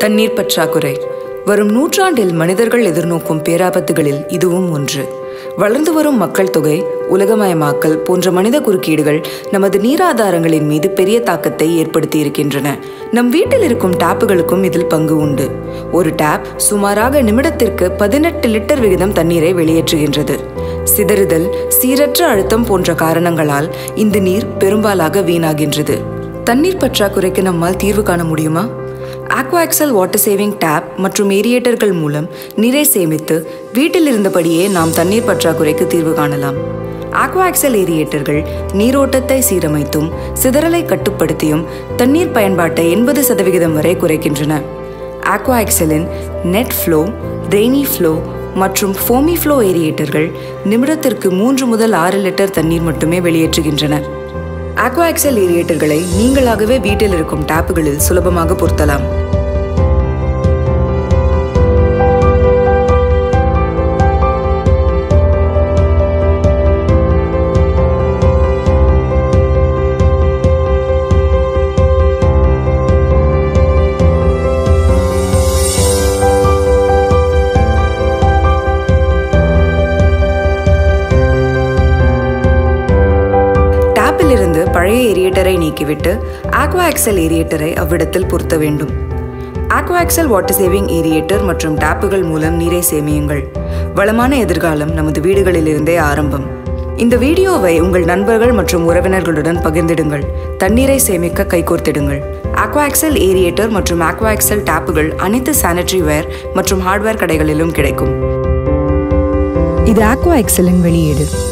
தண்ணீர் பற்றாக்குறை வரும் நூற்றாண்டில் மனிதர்கள் எதிர்நோக்கும் பேராபத்துகளில் இதுவும் ஒன்று வளர்ந்து வரும் மக்கள் தொகை உலகமயமாக்கல் போன்ற மனித குறுக்கீடுகள் நமது நீராதாரங்களின் மீது பெரிய தாக்கத்தை ஏற்படுத்தி இருக்கின்றன நம் வீட்டில் இருக்கும் டேப்புகளுக்கும் இதில் பங்கு உண்டு ஒரு டேப் சுமாராக நிமிடத்திற்கு பதினெட்டு லிட்டர் விகிதம் தண்ணீரை வெளியேற்றுகின்றது சிதறுதல் சீரற்ற அழுத்தம் போன்ற காரணங்களால் இந்த நீர் பெரும்பாலாக வீணாகின்றது தண்ணீர் பற்றாக்குறைக்கு நம்மால் தீர்வு காண முடியுமா ஆக்வாஎக்சல் வாட்டர் சேவிங் டேப் மற்றும் ஏரியேட்டர்கள் மூலம் நீரை சேமித்து வீட்டில் இருந்தபடியே நாம் தண்ணீர் பற்றாக்குறைக்கு தீர்வு காணலாம் ஆக்வாஎக்சல் ஏரியேட்டர்கள் நீரோட்டத்தை சீரமைத்தும் சிதறலை கட்டுப்படுத்தியும் தண்ணீர் பயன்பாட்டை எண்பது சதவிகிதம் வரை குறைக்கின்றன ஆக்வாஎக்சலின் நெட் ஃப்ளோ ரெய்னி ஃப்ளோ மற்றும் ஃபோமி ஃப்ளோ ஏரியேட்டர்கள் நிமிடத்திற்கு மூன்று முதல் ஆறு லிட்டர் தண்ணீர் மட்டுமே வெளியேற்றுகின்றன ஆக்வாஎக்சல் ஏரியேட்டர்களை நீங்களாகவே வீட்டில் இருக்கும் டேப்புகளில் சுலபமாக பொருத்தலாம் டேப்பிலிருந்து பழைய ஏரியேட்டரை நீக்கிவிட்டு ஆக்வா எக்ஸல் ஏரியேட்டரை அவ்விடத்தில் பொருத்த வேண்டும் aqua excel water saving aerator மற்றும் டேப்புகள் மூலம் நீரை சேமியுங்கள் வளமான எதிர்காலம் நமது வீடுகளிலிருந்தே ஆரம்பம் இந்த வீடியோவை உங்கள் நண்பர்கள் மற்றும் உறவினர்களுடன் பகிர்ந்திடுங்கள் தண்ணீரை சேமிக்க கைகோர்த்திடுங்கள் ஆக்வா எக்ஸல் ஏரியேட்டர் மற்றும் ஆக்வா எக்ஸல் டேப்புகள் அனைத்து சானிட்டரி வேர் மற்றும் ஹார்ட்வேர் கடைகளிலும் கிடைக்கும் இது ஆக்வா எக்ஸலின் வெளியீடு